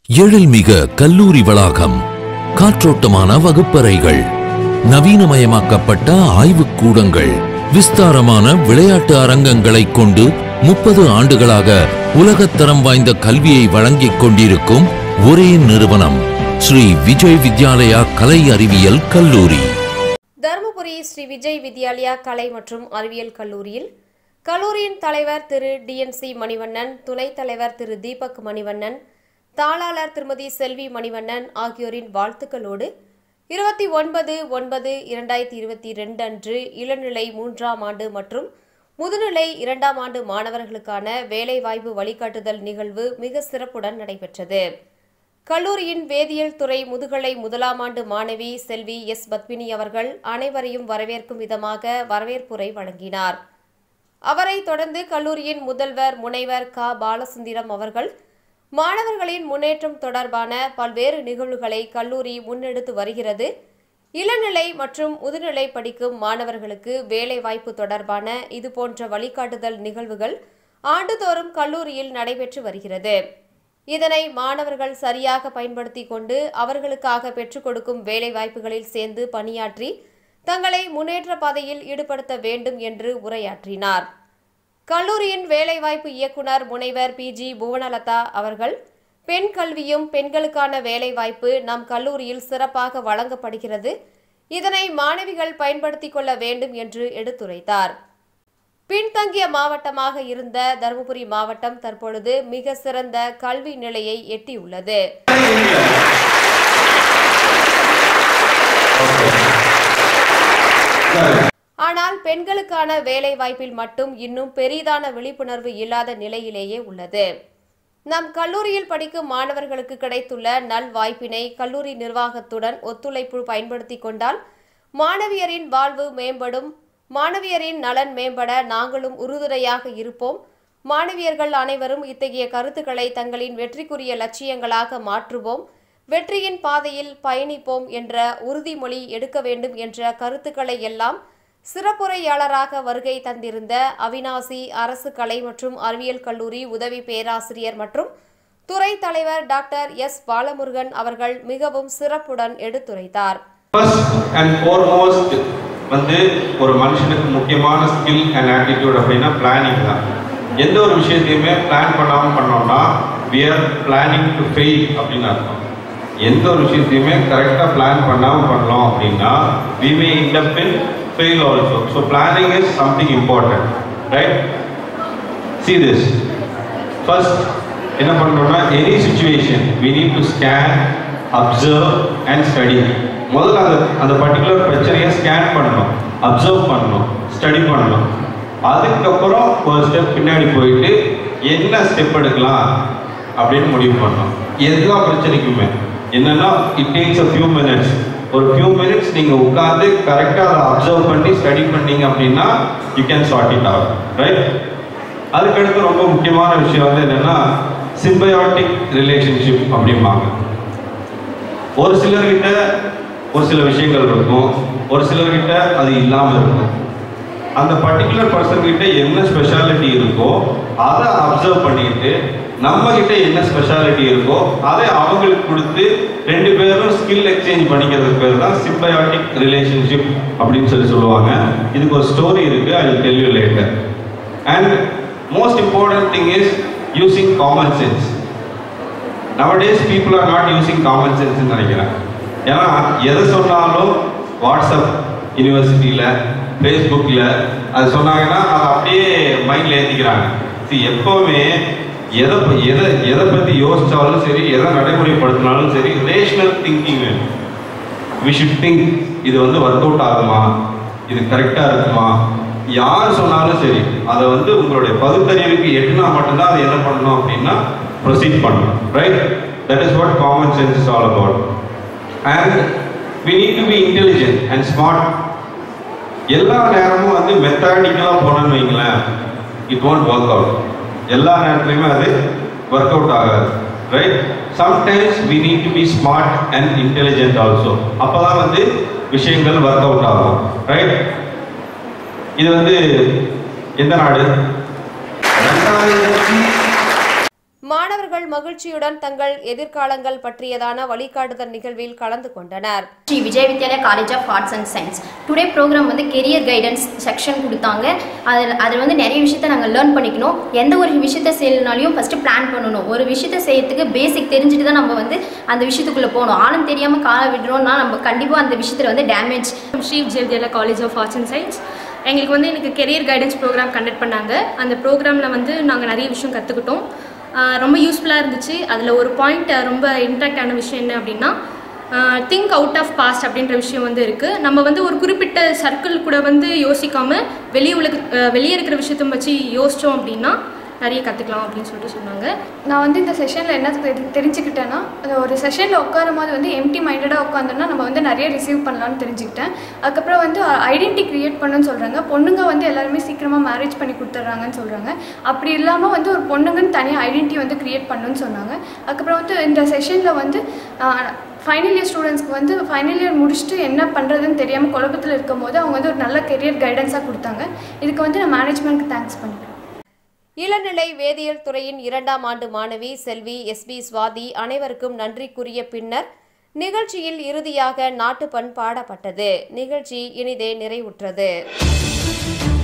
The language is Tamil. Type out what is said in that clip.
எழில்மிக கல்லூரி வளாகம் காற்றோட்டமான வகுப்பறைகள் நவீனமயமாக்கப்பட்ட ஆய்வுக் கூடங்கள் விஸ்தாரமான விளையாட்டு அரங்கங்களைக் கொண்டு முப்பது ஆண்டுகளாக உலகத்தரம் வாய்ந்த கல்வியை வழங்கிக் கொண்டிருக்கும் ஒரே நிறுவனம் ஸ்ரீ விஜய் வித்யாலயா கலை அறிவியல் கல்லூரி தருமபுரி ஸ்ரீ விஜய் வித்யாலயா கலை மற்றும் அறிவியல் கல்லூரியில் கல்லூரியின் தலைவர் திரு டிஎன்சி மணிவண்ணன் துணைத் தலைவர் திரு தீபக் மணிவண்ணன் தாளாளர் திருமதி செல்வி மணிவண்ணன் ஆகியோரின் வாழ்த்துக்களோடு இருபத்தி ஒன்பது ஒன்பது இரண்டாயிரத்தி இருபத்தி ரெண்டு அன்று இளநிலை மூன்றாம் ஆண்டு மற்றும் முதுநிலை இரண்டாம் ஆண்டு மாணவர்களுக்கான வேலைவாய்ப்பு வழிகாட்டுதல் நிகழ்வு மிக சிறப்புடன் நடைபெற்றது கல்லூரியின் வேதியியல் துறை முதுகலை முதலாம் ஆண்டு மாணவி செல்வி எஸ் பத்மினி அவர்கள் அனைவரையும் வரவேற்கும் விதமாக வரவேற்புரை வழங்கினார் அவரைத் தொடர்ந்து கல்லூரியின் முதல்வர் முனைவர் க பாலசுந்தரம் அவர்கள் மாணவர்களின் முன்னேற்றம் தொடர்பான பல்வேறு நிகழ்வுகளை கல்லூரி முன்னெடுத்து வருகிறது இளநிலை மற்றும் முதுநிலை படிக்கும் மாணவர்களுக்கு வேலைவாய்ப்பு தொடர்பான இதுபோன்ற வழிகாட்டுதல் நிகழ்வுகள் ஆண்டுதோறும் கல்லூரியில் நடைபெற்று வருகிறது இதனை மாணவர்கள் சரியாக பயன்படுத்தி கொண்டு அவர்களுக்காக பெற்றுக் கொடுக்கும் வேலைவாய்ப்புகளில் சேர்ந்து பணியாற்றி தங்களை முன்னேற்ற பாதையில் ஈடுபடுத்த வேண்டும் என்று உரையாற்றினார் கல்லூரியின் வேலைவாய்ப்பு இயக்குனர் முனைவர் பி ஜி புவனலதா அவர்கள் பெண் கல்வியும் பெண்களுக்கான வேலைவாய்ப்பு நம் கல்லூரியில் சிறப்பாக வழங்கப்படுகிறது இதனை மாணவிகள் பயன்படுத்திக் கொள்ள வேண்டும் என்று எடுத்துரைத்தார் பின்தங்கிய மாவட்டமாக இருந்த தருமபுரி மாவட்டம் தற்பொழுது மிக சிறந்த கல்வி நிலையை எட்டியுள்ளது ஆனால் பெண்களுக்கான வேலை வாய்ப்பில் மட்டும் இன்னும் பெரிதான விழிப்புணர்வு இல்லாத நிலையிலேயே உள்ளது நம் கல்லூரியில் படிக்கும் மாணவர்களுக்கு கிடைத்துள்ள நல் வாய்ப்பினை கல்லூரி நிர்வாகத்துடன் ஒத்துழைப்பு பயன்படுத்தி கொண்டால் மாணவியரின் வாழ்வு மேம்படும் மாணவியரின் நலன் மேம்பட நாங்களும் உறுதுணையாக இருப்போம் மாணவியர்கள் அனைவரும் இத்தகைய கருத்துக்களை தங்களின் வெற்றிக்குரிய லட்சியங்களாக மாற்றுவோம் வெற்றியின் பாதையில் பயணிப்போம் என்ற உறுதிமொழி எடுக்க வேண்டும் என்ற கருத்துக்களை எல்லாம் சிறப்புரையாளராக வருகை தந்திருந்த அவினாசி அரசு கலை மற்றும் அறிவியல் கல்லூரி உதவி பேராசிரியர் மற்றும் துறை தலைவர் டாக்டர் எஸ் பாலமுருகன் அவர்கள் மிகவும் சிறப்புடன் எடுத்துரைத்தார் ஃபர்ஸ்ட் அண்ட் foremost வந்து ஒரு மனுஷனுக்கு முக்கியமான ஸ்கில் அண்ட் ஆட்டிடியூட் அப்படின்னா பிளானிங் தான் எந்த ஒரு விஷயத்தையுமே பிளான் பண்ணாமல் பண்ணோம்னா we are planning to fail அப்படின்னு அர்த்தம் எந்த ஒரு விஷயத்தையுமே கரெக்டாக பிளான் பண்ணாமல் பண்ணோம் அப்படின்னா we may end up in fail also so planning is something important right see this first என்ன பண்ணுறோம்னா any situation we need to scan observe and study முதல்ல அந்த அந்த பர்டிகுலர் பிரச்சனையை ஸ்கேன் பண்ணணும் அப்சர்வ் பண்ணணும் ஸ்டடி பண்ணணும் அதுக்கப்புறம் ஒரு ஸ்டெப் பின்னாடி போயிட்டு என்ன ஸ்டெப் எடுக்கலாம் அப்படின்னு முடிவு பண்ணணும் எல்லா பிரச்சனைக்குமே என்னன்னா it takes a few minutes ஒரு ஃபியூ மினிட்ஸ் நீங்கள் உட்காந்து கரெக்டாக அதை அப்சர்வ் பண்ணி ஸ்டடி பண்ணீங்க அப்படின்னா you can sort it out right அதுக்கடுத்து ரொம்ப முக்கியமான விஷயம் வந்து என்னன்னா சிம்பயாட்டிக் ரிலேஷன்ஷிப் அப்படிம்பாங்க ஒரு சிலர்கிட்ட ஒரு சில விஷயங்கள் இருக்கும் ஒரு சிலர்கிட்ட அது இல்லாமல் இருக்கும் அந்த பர்டிகுலர் பர்சன் கிட்ட என்ன ஸ்பெஷாலிட்டி இருக்கோ அதை அப்சர்வ் பண்ணிட்டு நம்ம கிட்ட என்ன ஸ்பெஷாலிட்டி இருக்கோ அதை அவங்களுக்கு கொடுத்து ரெண்டு பேரும் ஸ்கில் எக்ஸ்சேஞ்ச் பண்ணிக்கிறதுக்கு பேர் தான் சிம்பயாட்டிக் ரிலேஷன்ஷிப் அப்படின்னு சொல்லி சொல்லுவாங்க இதுக்கு ஒரு ஸ்டோரி இருக்கு I tell you later and most important thing is using common sense nowadays people are not using common சென்ஸ்னு நினைக்கிறேன் ஏன்னா எதை சொன்னாலும் வாட்ஸ்அப் யூனிவர்சிட்டியில் ஃபேஸ்புக்கில் அது சொன்னாங்கன்னா அதை அப்படியே மைண்டில் ஏற்றிக்கிறாங்க see எப்போவுமே எதை ப- எதை எதை பற்றி யோசிச்சாலும் சரி எதை நடைமுறைப்படுத்தினாலும் சரி ரேஷனல் திங்கிங் வேணும் வி ஷுட் திங்க் இது வந்து ஒர்க் அவுட் ஆகுமா இது கரெக்டாக இருக்குமா யார் சொன்னாலும் சரி அதை வந்து உங்களுடைய பகுத்தறிவுக்கு எட்டுனா மட்டும்தான் அதை என்ன பண்ணணும் அப்படின்னா ப்ரொசீட் பண்ணணும் right that is what common sense is all about and we need to be intelligent and smart எல்லா நேரமும் வந்து மெத்தடிக்கலாக போனோம்னு வைங்களேன் இட் ஒன்ட் ஒர்க் அவுட் எல்லா நேரத்துலையுமே அது ஒர்க் அவுட் ஆகாது right sometimes we need to be smart and intelligent also அப்போ தான் வந்து விஷயங்கள் ஒர்க் அவுட் ஆகும் ரைட் இது வந்து எந்த நாடு ரெண்டாயிரத்தி மாணவர்கள் மகிழ்ச்சியுடன் தங்கள் எதிர்காலங்கள் பற்றியதான வழிகாட்டுதல் நிகழ்வில் கலந்து கொண்டனர் Shri Vijay Vidyalaya college of arts and science today programme வந்து கெரியர் கைடன்ஸ் செக்ஷன் கொடுத்தாங்க அதில் அதில் வந்து நிறைய விஷயத்த நாங்கள் லேர்ன் பண்ணிக்கணும் எந்த ஒரு விஷயத்த செய்யணுனாலையும் ஃபஸ்ட்டு பிளான் பண்ணணும் ஒரு விஷயத்த செய்யறதுக்கு பேசிக் தெரிஞ்சுட்டு தான் நம்ம வந்து அந்த விஷயத்துக்குள்ளே போகணும் ஆளும் தெரியாமல் காலை விடுறோம்னா நம்ம கண்டிப்பாக அந்த விஷயத்தில் வந்து damage Shri Vijay Vidyalaya college of arts and science எங்களுக்கு வந்து எனக்கு கெரியர் கைடன்ஸ் ப்ரோக்ராம் கண்டக்ட் பண்ணாங்க அந்த ப்ரோக்ராமில் வந்து நாங்கள் நிறைய விஷயம் கற்றுக்கிட்டோம் ரொம்ப யூஸ்ஃபுல்லாக இருந்துச்சு அதில் ஒரு பாயிண்ட் ரொம்ப இம்பாக்ட் ஆன விஷயம் என்ன அப்படின்னா திங்க் அவுட் ஆஃப் பாஸ்ட் அப்படின்ற விஷயம் வந்து இருக்குது நம்ம வந்து ஒரு குறிப்பிட்ட சர்க்கிள் கூட வந்து யோசிக்காமல் வெளியே உலக அஹ் வெளியே இருக்கிற விஷயத்த வச்சு யோசித்தோம் அப்படின்னா நிறைய கற்றுக்கலாம் அப்படின்னு சொல்லிட்டு சொன்னாங்க நான் வந்து இந்த செஷனில் என்ன தெரி தெரிஞ்சுக்கிட்டேன்னா அது ஒரு செஷனில் உட்காரும் போது வந்து எம்டி மைண்டடாக உட்காந்தோன்னா நம்ம வந்து நிறைய ரிசீவ் பண்ணலாம்னு தெரிஞ்சுக்கிட்டேன் அதுக்கப்புறம் வந்து ஐடென்டி க்ரியேட் பண்ணுன்னு சொல்கிறாங்க பொண்ணுங்க வந்து எல்லாருமே சீக்கிரமாக மேரேஜ் பண்ணி கொடுத்துட்றாங்கன்னு சொல்கிறாங்க அப்படி இல்லாமல் வந்து ஒரு பொண்ணுங்கன்னு தனியாக ஐடென்டி வந்து க்ரியேட் பண்ணுன்னு சொன்னாங்க அதுக்கப்புறம் வந்து இந்த செஷனில் வந்து ஃபைனல் இயர் ஸ்டூடெண்ட்ஸ்க்கு வந்து ஃபைனல் இயர் முடிச்சுட்டு என்ன பண்ணுறதுன்னு தெரியாமல் குழப்பத்தில் இருக்கும் போது அவங்க வந்து ஒரு நல்ல கெரியர் கைடன்ஸாக கொடுத்தாங்க இதுக்கு வந்து நான் மேனேஜ்மெண்ட்க்கு தேங்க்ஸ் பண்ணிக்கிறேன் இளநிலை வேதியியல் துறையின் இரண்டாம் ஆண்டு மாணவி செல்வி எஸ் பி சுவாதி அனைவருக்கும் நன்றி கூறிய பின்னர் நிகழ்ச்சியில் இறுதியாக நாட்டுப்பண் பாடப்பட்டது நிகழ்ச்சி இனிதே நிறைவுற்றது